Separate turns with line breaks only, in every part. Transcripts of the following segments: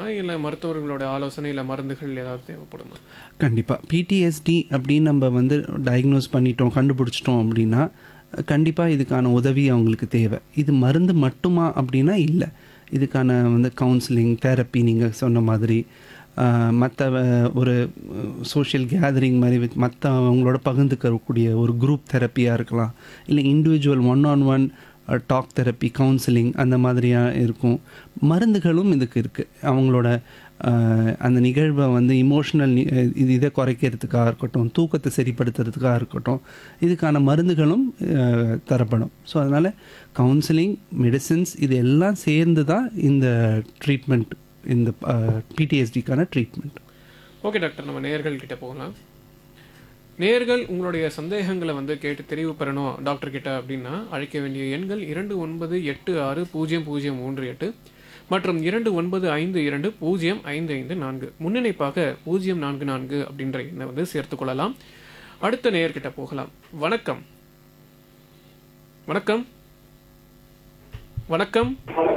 போகணுமா இல்லை மருத்துவர்களோட ஆலோசனை இல்லை மருந்துகள் ஏதாவது தேவைப்படுமா
கண்டிப்பாக பிடிஎஸ்டி அப்படின்னு நம்ம வந்து டயக்னோஸ் பண்ணிட்டோம் கண்டுபிடிச்சிட்டோம் அப்படின்னா கண்டிப்பாக இதுக்கான உதவி அவங்களுக்கு தேவை இது மருந்து மட்டுமா அப்படின்னா இல்லை இதுக்கான வந்து கவுன்சிலிங் தெரப்பி நீங்கள் சொன்ன மாதிரி மற்ற ஒரு சோஷியல் கேதரிங் மாதிரி வச்சு மற்ற அவங்களோட பகிர்ந்துக்கக்கூடிய ஒரு குரூப் தெரப்பியாக இருக்கலாம் இல்லை individual one on one talk therapy counselling அந்த மாதிரியாக இருக்கும் மருந்துகளும் இதுக்கு இருக்குது அவங்களோட அஹ், அந்த நிகழ்வை வந்து இமோஷனல் இது இதை குறைக்கிறதுக்காக இருக்கட்டும் தூக்கத்தை சரிப்படுத்துறதுக்காக இருக்கட்டும் இதுக்கான மருந்துகளும் அஹ், தரப்படும் ஸோ அதனால் கவுன்சிலிங் மெடிசின்ஸ் இது எல்லாம் சேர்ந்து தான் இந்த ட்ரீட்மெண்ட் இந்த பிடிஎஸ்டிக்கான ட்ரீட்மெண்ட்
ஓகே டாக்டர் நம்ம நேர்கள் கிட்ட போகலாம் நேர்கள் உங்களுடைய சந்தேகங்களை வந்து கேட்டு தெரிவு பெறணும் டாக்டர் கிட்ட அப்படின்னா அழைக்க வேண்டிய எண்கள் இரண்டு ஒன்பது எட்டு ஆறு பூஜ்ஜியம் பூஜ்ஜியம் மூன்று எட்டு மற்றும் இரண்டு ஒன்பது ஐந்து இரண்டு பூஜ்ஜியம் ஐந்து ஐந்து நான்கு முன்னிணைப்பாக பூஜ்ஜியம் நான்கு நான்கு அப்படின்ற எண்ணை வந்து சேர்த்துக் கொள்ளலாம் அடுத்த நேயர்கிட்ட போகலாம் வணக்கம் வணக்கம் வணக்கம்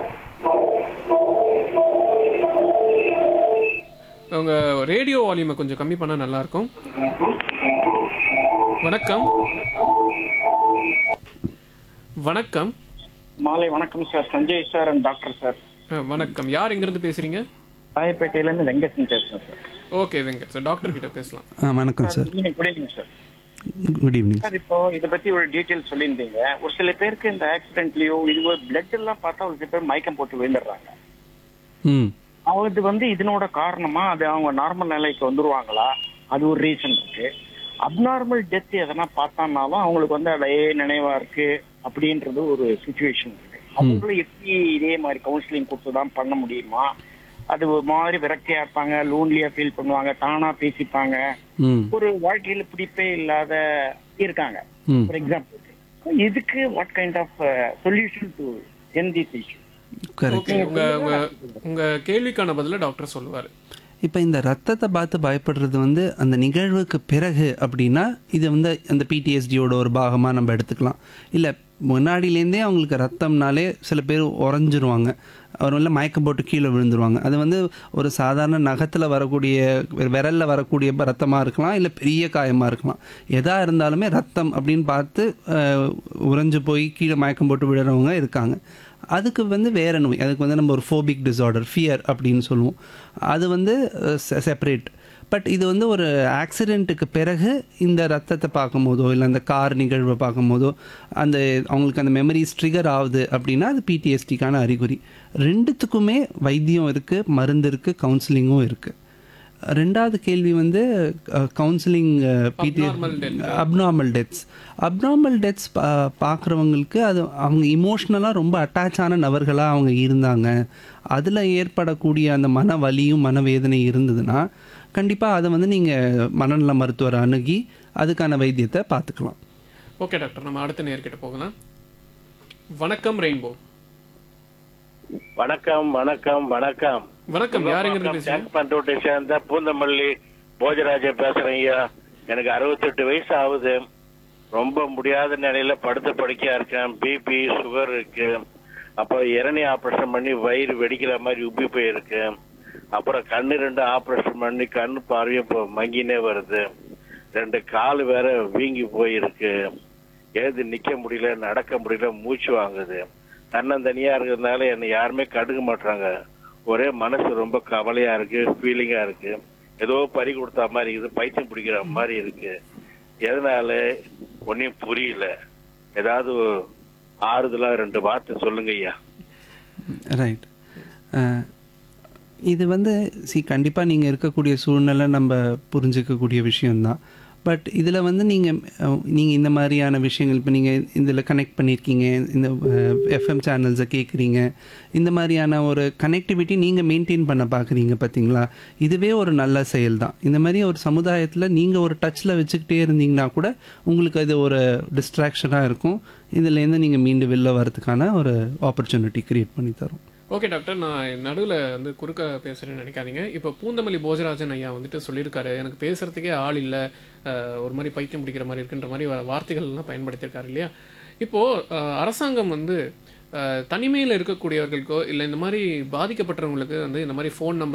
உங்க ரேடியோ வால்யூமை கொஞ்சம் கம்மி பண்ணா நல்லா இருக்கும் வணக்கம் வணக்கம்
மாலை வணக்கம் sir Sanjay sir and doctor sir
அஹ், வணக்கம் யார் எங்கிருந்து பேசுறீங்க
ராயப்பேட்டையிலேருந்து வெங்கடேசன் பேசுறேன் sir
okay Venkat sir doctor கிட்ட பேசலாம்
ஆ வணக்கம் sir
evening good evening sir
good evening
sir இப்போ இதை பத்தி ஒரு டீட்டெயில் சொல்லியிருந்தீங்க ஒரு சில பேருக்கு இந்த ஆக்சிடென்ட்லயோ இதுவோ பிளட் எல்லாம் பார்த்தா ஒரு சில பேர் மயக்கம் போட்டு விழுந்துடுறாங்க
ம்
அவங்களுக்கு வந்து இதனோட காரணமா அது அவங்க நார்மல் நிலைக்கு வந்துருவாங்களா அது ஒரு ரீசன் இருக்கு அப்நார்மல் டெத் எதனா பார்த்தானாலும் அவங்களுக்கு வந்து அதே நினைவா இருக்கு அப்படின்றது ஒரு சுச்சுவேஷன் இருக்கு அவங்களும் எப்படி இதே மாதிரி கவுன்சிலிங் கொடுத்து தான் பண்ண முடியுமா அது ஒரு மாதிரி விரக்தியா இருப்பாங்க லோன்லியா ஃபீல் பண்ணுவாங்க தானா பேசிப்பாங்க
ம்
ஒரு வாழ்க்கையில பிடிப்பே இல்லாத இருக்காங்க
ம்
ஃபார் எக்ஸாம்பிள் இதுக்கு what kind of solution to end this issue
correct
okay உங்க உங்க உங்க கேள்விக்கான பதில டாக்டர் சொல்லுவாரு
இப்போ இந்த ரத்தத்தை பார்த்து பயப்படுறது வந்து அந்த நிகழ்வுக்கு பிறகு அப்படின்னா இது வந்து அந்த பிடிஎஸ்டியோட ஒரு பாகமாக நம்ம எடுத்துக்கலாம் இல்லை முன்னாடியிலேருந்தே அவங்களுக்கு ரத்தம்னாலே சில பேர் உறைஞ்சிருவாங்க அவர் இல்லை மயக்கம் போட்டு கீழே விழுந்துருவாங்க அது வந்து ஒரு சாதாரண நகத்தில் வரக்கூடிய விரலில் வரக்கூடிய ரத்தமாக இருக்கலாம் இல்லை பெரிய காயமாக இருக்கலாம் எதாக இருந்தாலுமே ரத்தம் அப்படின்னு பார்த்து அஹ், உறைஞ்சு போய் கீழே மயக்கம் போட்டு விழுறவங்க இருக்காங்க அதுக்கு வந்து வேற நோய் அதுக்கு வந்து நம்ம ஒரு ஃபோபிக் டிசார்டர் ஃபியர் அப்படின்னு சொல்லுவோம் அது வந்து செப்பரேட் பட் இது வந்து ஒரு ஆக்சிடெண்ட்டுக்கு பிறகு இந்த ரத்தத்தை பார்க்கும்போதோ இல்லை அந்த கார் நிகழ்வை பார்க்கும்போதோ அந்த அவங்களுக்கு அந்த மெமரிஸ் ட்ரிகர் ஆகுது அப்படின்னா அது பிடிஎஸ்டிக்கான அறிகுறி ரெண்டுத்துக்குமே வைத்தியம் இருக்குது மருந்து இருக்குது கவுன்சிலிங்கும் இருக்குது ரெண்டாவது கேள்வி வந்து கவுன்சிலிங் பிடி
Abnormal death.
Abnormal deaths abnormal deaths பார்க்குறவங்களுக்கு அது அவங்க இமோஷ்னலாக ரொம்ப அட்டாச் ஆன நபர்களாக அவங்க இருந்தாங்க அதில் ஏற்படக்கூடிய அந்த மன வலியும் மனவேதனை இருந்ததுன்னா கண்டிப்பாக அதை வந்து நீங்கள் மனநல மருத்துவரை அணுகி அதுக்கான வைத்தியத்தை பார்த்துக்கலாம்
ஓகே டாக்டர் நம்ம அடுத்த நேர்கிட்ட போகலாம் வணக்கம் ரெயின்போ
வணக்கம் வணக்கம் வணக்கம்
வணக்கம் யார் எங்கிருந்து பேசுறீங்க
டேங்க் பண்ரோட்டை சேர்ந்த பூந்தமல்லி போஜராஜ பேசுறேன் ஐயா எனக்கு அறுபத்தெட்டு வயசு ஆகுது ரொம்ப முடியாத நிலையில படுத்த படுக்கையா இருக்கேன் பிபி சுகர் இருக்கு அப்புறம் இரணி ஆபரேஷன் பண்ணி வயிறு வெடிக்கிற மாதிரி உப்பி போயிருக்கு அப்புறம் கண்ணு ரெண்டு ஆபரேஷன் பண்ணி கண்ணு பார்வையும் இப்போ மங்கினே வருது ரெண்டு கால் வேற வீங்கி போயிருக்கு எழுந்து நிக்க முடியல நடக்க முடியல மூச்சு வாங்குது தன்னந்தனியா இருக்கிறதுனால என்னை யாருமே கண்டுக்க மாட்டாங்க ஒரே மனசு ரொம்ப கவலையா இருக்கு ஃபீலிங்கா இருக்கு ஏதோ பறி கொடுத்த மாதிரி இருக்குது பைத்தியம் பிடிக்கிற மாதிரி இருக்கு எதனால ஒன்னும் புரியல ஏதாவது ஆறுதலா ரெண்டு வார்த்தை சொல்லுங்க ஐயா
ரைட் இது வந்து சி கண்டிப்பாக நீங்கள் இருக்கக்கூடிய சூழ்நிலை நம்ம புரிஞ்சிக்கக்கூடிய விஷயம்தான் பட் இதில் வந்து நீங்கள் நீங்கள் இந்த மாதிரியான விஷயங்கள் இப்போ நீங்கள் இதில் கனெக்ட் பண்ணியிருக்கீங்க இந்த எஃப்எம் சேனல்ஸை கேட்குறீங்க இந்த மாதிரியான ஒரு கனெக்டிவிட்டி நீங்கள் மெயின்டைன் பண்ண பார்க்குறீங்க பார்த்தீங்களா இதுவே ஒரு நல்ல செயல் தான் இந்த மாதிரி ஒரு சமுதாயத்தில் நீங்கள் ஒரு டச்சில் வச்சுக்கிட்டே இருந்தீங்கன்னா கூட உங்களுக்கு அது ஒரு டிஸ்ட்ராக்ஷனாக இருக்கும் இதுலேருந்து நீங்கள் மீண்டு வெளில வரதுக்கான ஒரு ஆப்பர்ச்சுனிட்டி க்ரியேட் பண்ணி தரும்
ஓகே டாக்டர் நான் நடுவில் வந்து குறுக்க பேசுகிறேன்னு நினைக்காதீங்க இப்போ பூந்தமல்லி போஜராஜன் ஐயா வந்துட்டு சொல்லியிருக்காரு எனக்கு பேசுறதுக்கே ஆள் இல்லை ஒரு மாதிரி பைத்தியம் பிடிக்கிற மாதிரி இருக்குன்ற மாதிரி வா- வார்த்தைகள்லாம் பயன்படுத்தியிருக்காரு இல்லையா இப்போது அரசாங்கம் வந்து தனிமையில் இருக்கக்கூடியவர்களுக்கோ இல்லை இந்த மாதிரி பாதிக்கப்பட்டவங்களுக்கு வந்து இந்த மாதிரி ஃபோன் நம்பர்